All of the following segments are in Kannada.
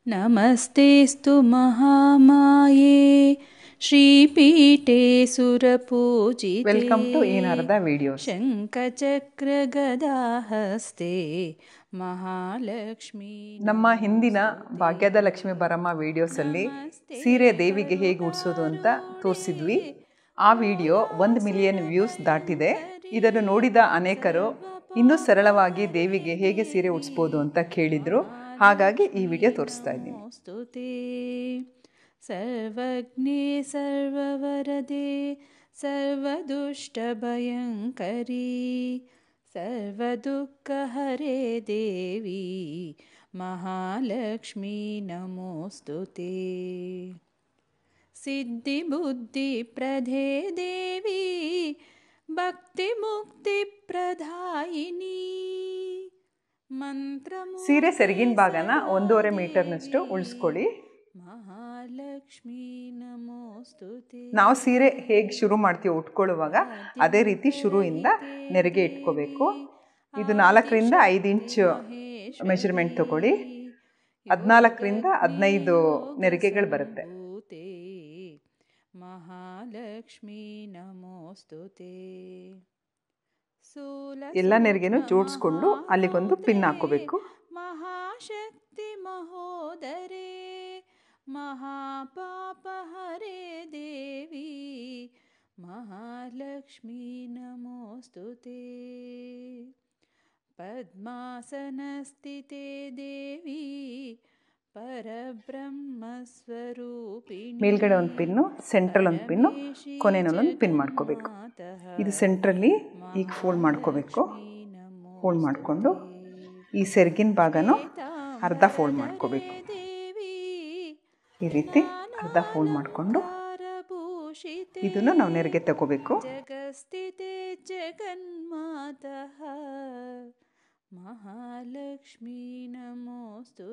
नमस्तेऽस्तु महामाये श्रीपीठे सुरपूजिते ವೆಲ್ಕಮ್ ಟು ಈ ನರದ ವಿಡಿಯೋಸ್ शङ्खचक्रगदाहस्ते महालक्ष्मी ನಮ್ಮ ಹಿಂದಿನ ಭಾಗ್ಯದ ಲಕ್ಷ್ಮಿ ಬರಮ್ಮ ವಿಡಿಯೋಸಲ್ಲಿ ಸೀರೆ ದೇವಿಗೆ ಹೇಗೆ ಉಡ್ಸೋದು ಅಂತ ತೋರಿಸಿದ್ವಿ ಆ ವಿಡಿಯೋ ಒಂದು ಮಿಲಿಯನ್ ವ್ಯೂಸ್ ದಾಟಿದೆ ಇದನ್ನು ನೋಡಿದ ಅನೇಕರು ಇನ್ನೂ ಸರಳವಾಗಿ ದೇವಿಗೆ ಹೇಗೆ ಸೀರೆ ಉಡ್ಸ್ಬೋದು ಅಂತ ಕೇಳಿದ್ರು ಹಾಗಾಗಿ ಈ ವಿಡಿಯೋ ತೋರಿಸ್ತಾ ಇದ್ದೀನಿ स्तु ते सर्वज्ञे सर्ववरदे सर्वदुष्टभयङ्करी सर्वदुःखहरे देवी महालक्ष्मी नमोऽस्तु ते सिद्धिबुद्धिप्रदे देवी भक्तिमुक्तिप्रदायिनी मन्त्रमु ಸೀರೆ ಸೆರಗಿನ ಭಾಗನ ಒಂದೂವರೆ ಮೀಟರ್ನಷ್ಟು ಉಳಿಸ್ಕೊಳ್ಳಿ ಮಹಾಲಕ್ಷ್ಮೀ ನಮೋಸ್ತು ನಾವು ಸೀರೆ ಹೇಗೆ ಶುರು ಮಾಡ್ತೀವಿ ಉಟ್ಕೊಳ್ಳುವಾಗ ಅದೇ ರೀತಿ ಶುರುವಿಂದ ನೆರಿಗೆ ಇಟ್ಕೋಬೇಕು ಇದು ನಾಲ್ಕರಿಂದ ಐದು ಇಂಚು ಮೆಜರ್ಮೆಂಟ್ ತಗೊಳ್ಳಿ ಹದಿನಾಲ್ಕರಿಂದ ಹದಿನೈದು ನೆರಿಗೆಗಳು ಬರುತ್ತೆ ಮಹಾಲಕ್ಷ್ಮೀ ನಮೋಸ್ತು ಎಲ್ಲ ನೆರಿಗೆನೂ ಜೋಡಿಸ್ಕೊಂಡು ಅಲ್ಲಿಗೊಂದು ಪಿನ್ ಹಾಕೋಬೇಕು ಮಹಾಶಕ್ತಿ ಮಹೋದರೇ ಮಹಾಪಾಪಹರೇ ದೇವಿ ಮಹಾಲಕ್ಷ್ಮೀ ನಮೋಸ್ತು ಪದ್ಮಾಸನಸ್ಥಿತೆ ದೇವಿ ಪರಬ್ರಹ್ಮಸ್ವರೂಪಿಣಿ ಮೇಲ್ಗಡೆ ಒಂದು ಪಿನ್ನು ಸೆಂಟ್ರಲ್ ಒಂದು ಪಿನ್ನು ಕೊನೆಯಲ್ಲಿ ಪಿನ್ ಮಾಡ್ಕೋಬೇಕು ಇದು ಸೆಂಟ್ರಲ್ಲಿ ಈಗ ಫೋಲ್ಡ್ ಮಾಡ್ಕೋಬೇಕು ಫೋಲ್ಡ್ ಮಾಡಿಕೊಂಡು ಈ ಸೆರಗಿನ ಭಾಗನೂ ಅರ್ಧ ಫೋಲ್ಡ್ ಮಾಡ್ಕೋಬೇಕು ಈ ರೀತಿ ಅರ್ಧ ಫೋಲ್ಡ್ ಮಾಡಿಕೊಂಡು ಇದನ್ನು ನಾವು ನೆರಿಗೆ ತಗೋಬೇಕು ಜಗಸ್ಥಿತೆ ಜಗನ್ಮಾತಃ ಮಹಾಲಕ್ಷ್ಮೀ ನಮೋಸ್ತು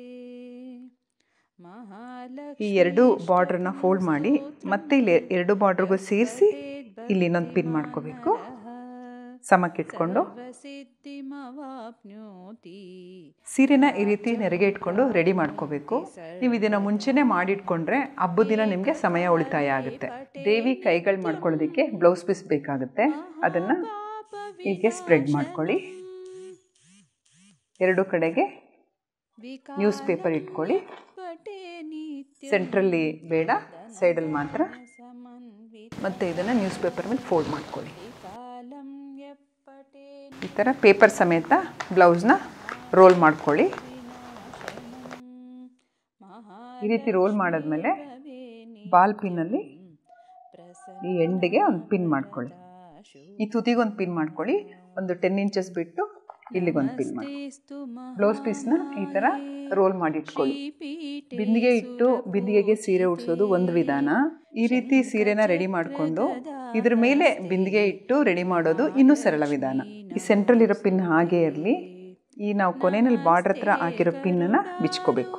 ಈ ಎರಡು ಬಾರ್ಡ್ರನ್ನ ಫೋಲ್ಡ್ ಮಾಡಿ ಮತ್ತೆ ಇಲ್ಲಿ ಎರಡು ಬಾರ್ಡ್ರಿಗೂ ಸೇರಿಸಿ ಇಲ್ಲಿ ಇನ್ನೊಂದು ಪಿನ್ ಮಾಡ್ಕೋಬೇಕು ಸಮಕ್ಕಿಟ್ಕೊಂಡು ಸಿದ್ಧಿಮವಾಪ್ನೋತಿ ಸೀರೆನ ಈ ರೀತಿ ನೆರಿಗೆ ಇಟ್ಕೊಂಡು ರೆಡಿ ಮಾಡ್ಕೋಬೇಕು ನೀವು ಇದನ್ನ ಮುಂಚೆನೆ ಮಾಡಿಟ್ಕೊಂಡ್ರೆ ಹಬ್ಬದ ದಿನ ನಿಮಗೆ ಸಮಯ ಉಳಿತಾಯ ಆಗುತ್ತೆ ದೇವಿ ಕೈಗಳು ಮಾಡ್ಕೊಳ್ಳೋದಕ್ಕೆ ಬ್ಲೌಸ್ ಪೀಸ್ ಬೇಕಾಗುತ್ತೆ ಅದನ್ನ ಹೀಗೆ ಸ್ಪ್ರೆಡ್ ಮಾಡ್ಕೊಳ್ಳಿ ಎರಡು ಕಡೆಗೆ ನ್ಯೂಸ್ ಪೇಪರ್ ಇಟ್ಕೊಳ್ಳಿ ಪಟೇ ನಿತ್ಯ ಸೆಂಟ್ರಲ್ಲಿ ಬೇಡ ಸೈಡಲ್ಲಿ ಮಾತ್ರ ಸಮನ್ವಿತ ಮತ್ತೆ ಇದನ್ನ ನ್ಯೂಸ್ ಪೇಪರ್ ಮೇಲೆ ಫೋಲ್ಡ್ ಮಾಡ್ಕೊಳ್ಳಿ ಕಾಲಂ ಯಪ್ಪಟೇ ಈ ಥರ ಪೇಪರ್ ಸಮೇತ ಬ್ಲೌಸ್ನ ರೋಲ್ ಮಾಡ್ಕೊಳ್ಳಿ ಈ ರೀತಿ ರೋಲ್ ಮಾಡಾದ್ಮೇಲೆ ಬಾಲ್ ಪಿನ್ನಲ್ಲಿ ಈ ಎಂಡಿಗೆ ಒಂದು ಪಿನ್ ಮಾಡ್ಕೊಳ್ಳಿ ಈ ತುದಿಗೆ ಒಂದು ಪಿನ್ ಮಾಡ್ಕೊಳ್ಳಿ ಒಂದು ಟೆನ್ ಇಂಚಸ್ ಬಿಟ್ಟು ಇಲ್ಲಿಗೊಂದು ಪಿನ್ ಮಾಡಿ ಬ್ಲೌಸ್ ಪೀಸ್ನ ಈ ಥರ ರೋಲ್ ಮಾಡಿ ಇಟ್ಕೊಳ್ಳಿ ಬಿಂದಿಗೆ ಇಟ್ಟು ಬಿಂದಿಗೆಗೆ ಸೀರೆ ಉಡ್ಸೋದು ಒಂದು ವಿಧಾನ ಈ ರೀತಿ ಸೀರೆನ ರೆಡಿ ಮಾಡಿಕೊಂಡು ಇದ್ರ ಮೇಲೆ ಬಿಂದಿಗೆ ಇಟ್ಟು ರೆಡಿ ಮಾಡೋದು ಇನ್ನೂ ಸರಳ ವಿಧಾನ ಈ ಸೆಂಟ್ರಲ್ ಇರೋ ಪಿನ್ ಹಾಗೆ ಇರಲಿ ಈ ನಾವು ಕೊನೆಯಲ್ಲಿ ಬಾರ್ಡ್ರ್ ಹತ್ರ ಹಾಕಿರೋ ಪಿನ್ನನ್ನು ಬಿಚ್ಕೋಬೇಕು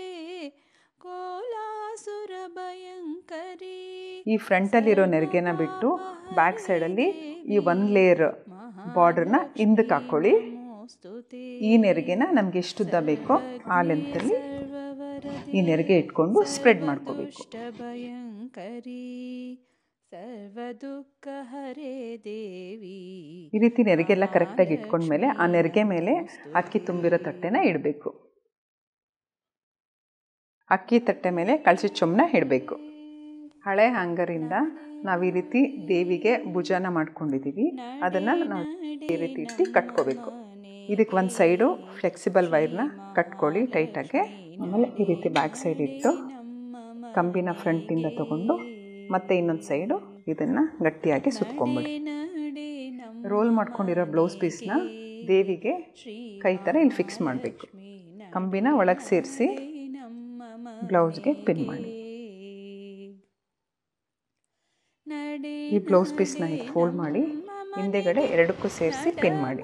ಕೋಲಾಸುರ ಭಯಂಕರಿ ಈ ಫ್ರಂಟಲ್ಲಿರೋ ನೆರಿಗೆನ ಬಿಟ್ಟು ಬ್ಯಾಕ್ ಸೈಡಲ್ಲಿ ಈ ಒಂದು ಲೇಯರ್ ಬಾರ್ಡ್ರನ್ನ ಹಿಂದಕ್ಕೆ ಹಾಕ್ಕೊಳ್ಳಿ ಸ್ತುತಿ ಈ ನೆರಿಗೆನ ನಮ್ಗೆ ಎಷ್ಟು ಉದ್ದ ಬೇಕೋ ಆ ಲೆಂತಲ್ಲಿ ಈ ನೆರಿಗೆ ಇಟ್ಕೊಂಡು ಸ್ಪ್ರೆಡ್ ಮಾಡ್ಕೋಬೇಕು ಭಯಂಕರಿ ಸರ್ವದುಃಖ ಹರೇ ದೇವಿ ಈ ರೀತಿ ನೆರಿಗೆಲ್ಲ ಕರೆಕ್ಟಾಗಿ ಇಟ್ಕೊಂಡ್ಮೇಲೆ ಆ ನೆರಿಗೆ ಮೇಲೆ ಅಕ್ಕಿ ತುಂಬಿರೋ ತಟ್ಟೆನ ಇಡಬೇಕು ಅಕ್ಕಿ ತಟ್ಟೆ ಮೇಲೆ ಕಳಸಿ ಚೊಮ್ಮನ ಇಡಬೇಕು ಹಳೆ ಹ್ಯಾಂಗರಿಂದ ನಾವು ಈ ರೀತಿ ದೇವಿಗೆ ಭುಜಾನ ಮಾಡ್ಕೊಂಡಿದ್ದೀವಿ ಅದನ್ನು ನಾವು ಈ ರೀತಿ ಇಟ್ಟು ಕಟ್ಕೋಬೇಕು ಇದಕ್ಕೆ ಒಂದು ಸೈಡು ಫ್ಲೆಕ್ಸಿಬಲ್ ವೈರ್ನ ಕಟ್ಕೊಳ್ಳಿ ಟೈಟಾಗೆ ಆಮೇಲೆ ಈ ರೀತಿ ಬ್ಯಾಕ್ ಸೈಡ್ ಇಟ್ಟು ಕಂಬಿನ ಫ್ರಂಟಿಂದ ತಗೊಂಡು ಮತ್ತೆ ಇನ್ನೊಂದು ಸೈಡು ಇದನ್ನು ಗಟ್ಟಿಯಾಗಿ ಸುತ್ಕೊಂಬಿಡಿ ರೋಲ್ ಮಾಡ್ಕೊಂಡಿರೋ ಬ್ಲೌಸ್ ಪೀಸ್ನ ದೇವಿಗೆ ಕೈ ಥರ ಇಲ್ಲಿ ಫಿಕ್ಸ್ ಮಾಡಬೇಕು ಕಂಬಿನ ಒಳಗೆ ಸೇರಿಸಿ ಬ್ಲೌಸ್ಗೆ ಪಿನ್ ಮಾಡಿ ಈ ಬ್ಲೌಸ್ ಪೀಸ್ನ ಈಗ ಫೋಲ್ಡ್ ಮಾಡಿ ಹಿಂದೆಗಡೆ ಎರಡಕ್ಕೂ ಸೇರಿಸಿ ಪಿನ್ ಮಾಡಿ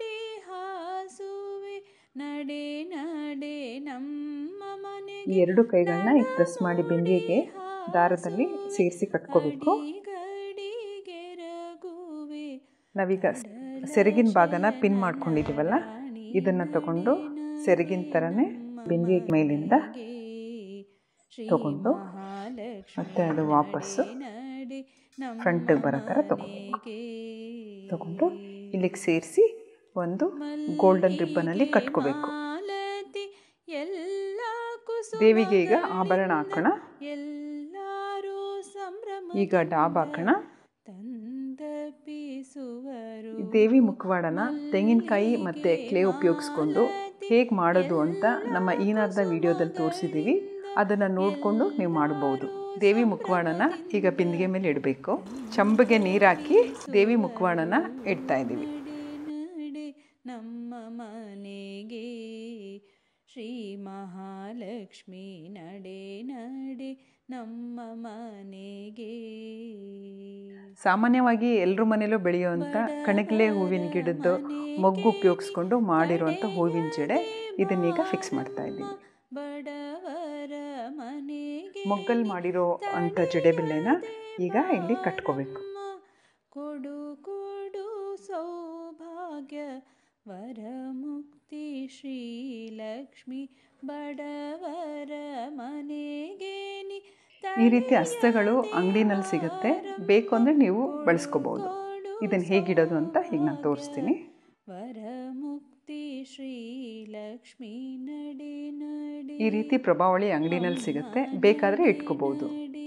ನಡೆ ನಡೆ ನಮ್ಮ ಮನೆ ಈ ಎರಡು ಕೈಗಳನ್ನ ಈಗ ಪ್ರೆಸ್ ಮಾಡಿ ಬಿಂದಿಗೆಗೆ ದಾರದಲ್ಲಿ ಸೇರಿಸಿ ಕಟ್ಕೋಬೇಕು ಗಡಿಗೆ ರಘುವೆ ನಾವೀಗ ಸೆರಗಿನ ಭಾಗನ ಪಿನ್ ಮಾಡ್ಕೊಂಡಿದ್ದೀವಲ್ಲ ಇದನ್ನು ತಗೊಂಡು ಸೆರಗಿನ ಥರನೇ ಬಿಂದಿಗೆ ಮೇಲಿಂದ ತಗೊಂಡು ಮತ್ತೆ ಅದು ವಾಪಸ್ಸು ಫ್ರಂಟಿಗೆ ಬರೋ ಥರ ತಗೋಬೇಕು ತಗೊಂಡು ಇಲ್ಲಿಗೆ ಸೇರಿಸಿ ಒಂದು ಗೋಲ್ಡನ್ ರಿಬ್ಬನಲ್ಲಿ ಕಟ್ಕೋಬೇಕು ಎಲ್ಲ ದೇವಿಗೆ ಈಗ ಆಭರಣ ಹಾಕೋಣ ಎಲ್ಲರೂ ಸಂಭ್ರಮ ಈಗ ಡಾಬ್ ಹಾಕೋಣ ತಂದಪಿಸುವರು ಈ ದೇವಿ ಮುಖವಾಡನ ತೆಂಗಿನಕಾಯಿ ಮತ್ತು ಕ್ಲೇ ಉಪಯೋಗಿಸ್ಕೊಂಡು ಹೇಗೆ ಮಾಡೋದು ಅಂತ ನಮ್ಮ ಈನಾರ್ದ ವಿಡಿಯೋದಲ್ಲಿ ತೋರಿಸಿದ್ದೀವಿ ಅದನ್ನು ನೋಡಿಕೊಂಡು ನೀವು ಮಾಡ್ಬೋದು ದೇವಿ ಮುಖವಾಡನ ಈಗ ಬಿಂದಿಗೆ ಮೇಲೆ ಇಡಬೇಕು ಚಂಬಗೆ ನೀರು ಹಾಕಿ ದೇವಿ ಮುಖವಾಡನ ಇಡ್ತಾ ಇದ್ದೀವಿ ನಡೆ ನಮ್ಮ ಮನೆಗೆ ಶ್ರೀ ಮಹಾಲಕ್ಷ್ಮಿ ನಡೆ ನಡೆ ನಮ್ಮ ಮನೆಗೆ ಸಾಮಾನ್ಯವಾಗಿ ಎಲ್ಲರ ಮನೇಲೂ ಬೆಳೆಯುವಂಥ ಕಣಗಿಲೆ ಹೂವಿನ ಗಿಡದ್ದು ಮೊಗ್ಗು ಉಪಯೋಗಿಸ್ಕೊಂಡು ಮಾಡಿರುವಂಥ ಹೂವಿನ ಜಡೆ ಇದನ್ನೀಗ ಫಿಕ್ಸ್ ಮಾಡ್ತಾ ಇದ್ದೀವಿ ಬಡವರ ಮನೆಗೆ ಮೊಗ್ಗಲ್ಲಿ ಮಾಡಿರೋ ಅಂಥ ಜಡೆಬಿಲ್ಲೆನ ಈಗ ಇಲ್ಲಿ ಕಟ್ಕೋಬೇಕು ಕೊಡು ಕೊಡು ಸೌಭಾಗ್ಯ ವರಮುಕ್ತಿ ಶ್ರೀಲಕ್ಷ್ಮಿ ಬಡವರ ಮನೆಗೆ ನಿ ಈ ರೀತಿ ಹಸ್ತಗಳು ಅಂಗಡಿನಲ್ಲಿ ಸಿಗುತ್ತೆ ಬೇಕು ಅಂದರೆ ನೀವು ಬಳಸ್ಕೋಬೋದು ಇದನ್ನು ಹೇಗಿಡೋದು ಅಂತ ಈಗ ನಾನು ತೋರಿಸ್ತೀನಿ ವರಮುಕ್ತಿ ಶ್ರೀಲಕ್ಷ್ಮಿ ನಡೆ ನಡೆ ಈ ರೀತಿ ಪ್ರಭಾವಳಿ ಅಂಗಡಿನಲ್ಲಿ ಸಿಗುತ್ತೆ ಬೇಕಾದರೆ ಇಟ್ಕೋಬೋದು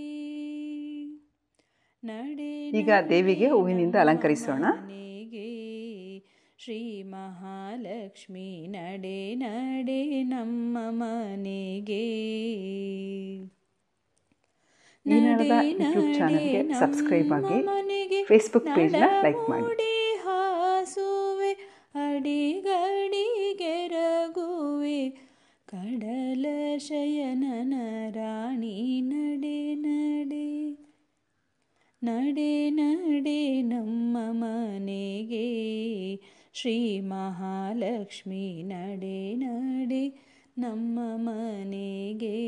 ನಡೆ ಈಗ ದೇವಿಗೆ ಹೂವಿನಿಂದ ಅಲಂಕರಿಸೋಣ ಮನೆಗೆ ಶ್ರೀ ಮಹಾಲಕ್ಷ್ಮಿ ನಡೆ ನಡೆ ನಮ್ಮ ಮನೆಗೆ ಈನಾಡದ ಯೂಟ್ಯೂಬ್ ಚಾನಲ್ಗೆ ಸಬ್ಸ್ಕ್ರೈಬ್ ಆಗಿ ಫೇಸ್ಬುಕ್ ಪೇಜ್ನ ಲೈಕ್ ಮಾಡಿ ನೋಡಿ ಹಾಸುವೆ ಅಡಿಗಡಿಗೆರಗುವೆ ಕಡಲ ಶಯನನ ರಾಣಿ ನಡೆ ನಡೆ ನಡೆ ನಡೆ ನಮ್ಮ ಮನೆಗೆ ಶ್ರೀ ಮಹಾಲಕ್ಷ್ಮಿ ನಡೆ ನಡೆ ನಮ್ಮ ಮನೆಗೆ